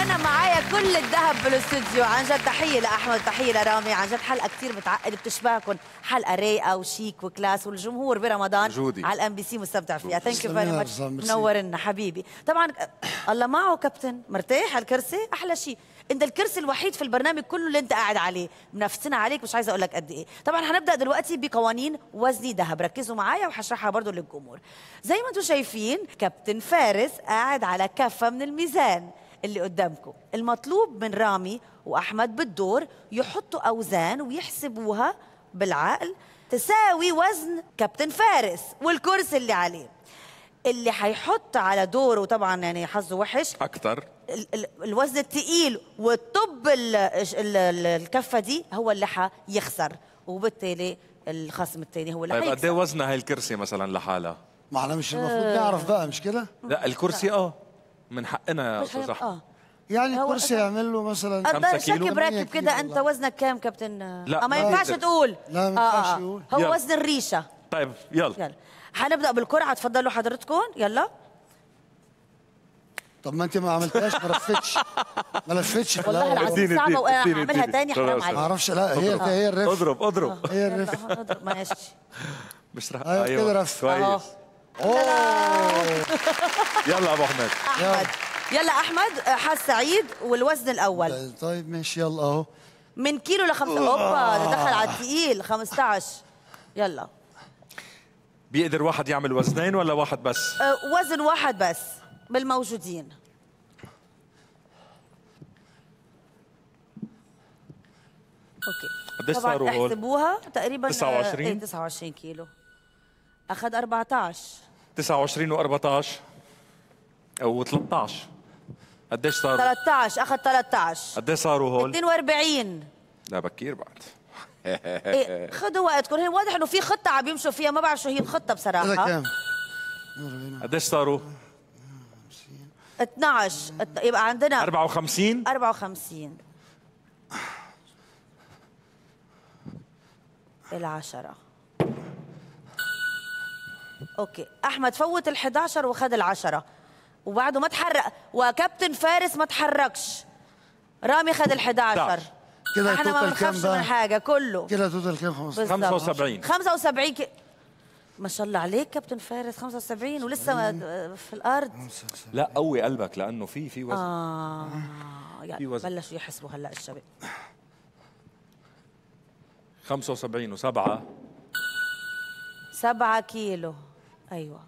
وانا معايا كل الذهب بالاستوديو عن جد تحيه لاحمد تحيه لرامي عن جد حلقه كثير متعقده بتشبهكم حلقه رايقه وشيك وكلاس والجمهور برمضان جودي. على الام بي سي مستمتع فيها ثانك يو تسلمي فيري يا ماتش أفضل، ميرسي. منورنا حبيبي طبعا الله معه كابتن مرتاح على الكرسي احلى شيء انت الكرسي الوحيد في البرنامج كله اللي انت قاعد عليه منافسنا عليك مش عايزه اقول لك قد ايه طبعا هنبدا دلوقتي بقوانين وزني ذهب ركزوا معايا وهشرحها برضو للجمهور زي ما انتم شايفين كابتن فارس قاعد على كفه من الميزان اللي قدامكم المطلوب من رامي واحمد بالدور يحطوا اوزان ويحسبوها بالعقل تساوي وزن كابتن فارس والكرسي اللي عليه اللي حيحط على دوره طبعا يعني حظه وحش اكثر ال- ال- الوزن الثقيل والطب ال- ال- ال- الكفه دي هو اللي حيخسر وبالتالي الخصم الثاني هو اللي طيب قد ايه حيكسب وزنها هاي الكرسي مثلا لحالها؟ ما احنا مش المفروض نعرف بقى مش كده؟ لا الكرسي اه من حقنا يا مش استاذ هيبقى- احمد اه يعني هو الكرسي أنا- يعمل له مثلا خمسة أقدر كيلو؟ شكل ثمانية براكب كيلو كده انت والله. وزنك كام كابتن لا، اه ما ما ينفعش بقدر. تقول لا، ما آه، ينفعش آه. يقول. هو يلا. وزن الريشه طيب يلا يلا حنبدا بالقرعه تفضلوا حضرتكم يلا طب ما انت ما عملتهاش ما لفتش ما لفتش في والله الأول. العظيم اديني- صعبه اديني- وانا اديني- هعملها اديني. تاني حرام خلاص. ما عليك اعرفش لا هي هي الرف اضرب اضرب هي الرف يلا، اضرب ماشي مش رح أيوة، كده رف. أهو. كويس يلا ابو احمد احمد يلا احمد آه، حاج سعيد والوزن الاول طيب ماشي يلا اهو من كيلو لخمسة اوبا ده دخل على التقيل 15 يلا بيقدر واحد يعمل وزنين ولا واحد بس؟ أه، وزن واحد بس بالموجودين اوكي قديش طبعا صاروا هول؟ احسبوها تقريبا آه، 29 ايه 29 كيلو اخذ 14 29 و14 او 13 قديش صاروا؟ 13 اخذ 13 قديش صاروا هول؟ 42 لا بكير بعد إيه خذوا وقتكم هي واضح انه في خطه عم يمشوا فيها ما بعرف شو هي الخطه كده بصراحه كام؟ قديش صاروا؟ 12 الت- يبقى عندنا 54 54 العشرة اوكي احمد فوت ال 11 وخد العشرة وبعده ما تحرك وكابتن فارس ما تحركش رامي خد ال 11 11. كده احنا ما التوتال كام بنخافش بقى؟ من حاجه كله كده توتال كام 15 بالضبط. 75. 75 ك... ما شاء الله عليك كابتن فارس 75 ولسه ما- في الارض لا قوي قلبك لانه في في وزن اه في يلا وزن. بلشوا يحسبوا هلا الشباب 75 و7 سبعة كيلو أيوة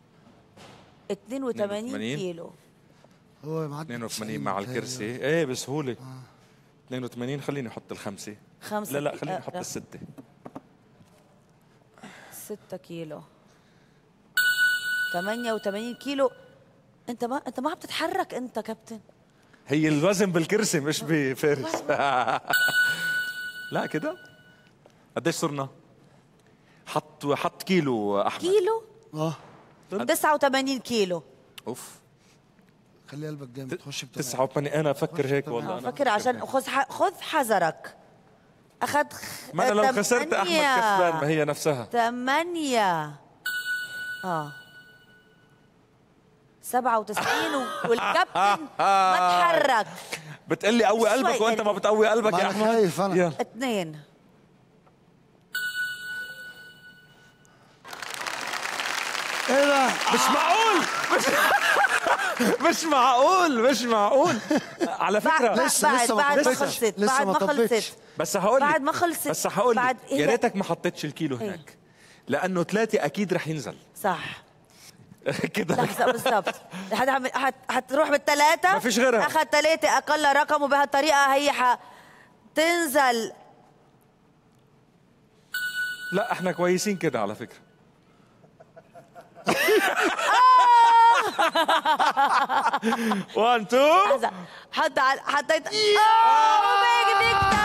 82 82 كيلو هو معدي 82 مع الكرسي ايه بسهوله 82 خليني احط الخمسه خمسة لا لا كي- خليني آه، احط آه. السته 6 كيلو 88 كيلو انت ما انت ما عم تتحرك انت كابتن هي الوزن بالكرسي مش بفارس لا كده قديش صرنا؟ حط حط كيلو احمد كيلو اه 89 كيلو اوف خلي قلبك جامد تخش بتمام 89 انا افكر هيك والله انا فكر عشان خذ ح- خذ حذرك اخذ ما انا لو خسرت احمد كسبان ما هي نفسها ثمانية اه 97 و- والكابتن ما تحرك بتقلي قوي قلبك شوي وانت ما قلبي. بتقوي قلبك ما يا أنا احمد خايف أنا. يلا. اثنين ايه ده؟ مش معقول مش مش معقول مش معقول على فكره بعد لسه- بعد لسه ما بعد ما طبتش. خلصت لسه بعد ما ما طبتش. خلصت بس هقول بعد ما خلصت. بس هقول بعد لك هي- يا ريتك ما حطيتش الكيلو إيه. هناك لانه ثلاثه اكيد رح ينزل صح كده لحظة بالضبط حد عم- حت- حتروح بالثلاثة ما فيش غيرها. أخذ ثلاثة أقل رقم وبهالطريقة هي حتنزل لا احنا كويسين كده على فكره وان تو لحظة حط على حطيت أوه بيج بيج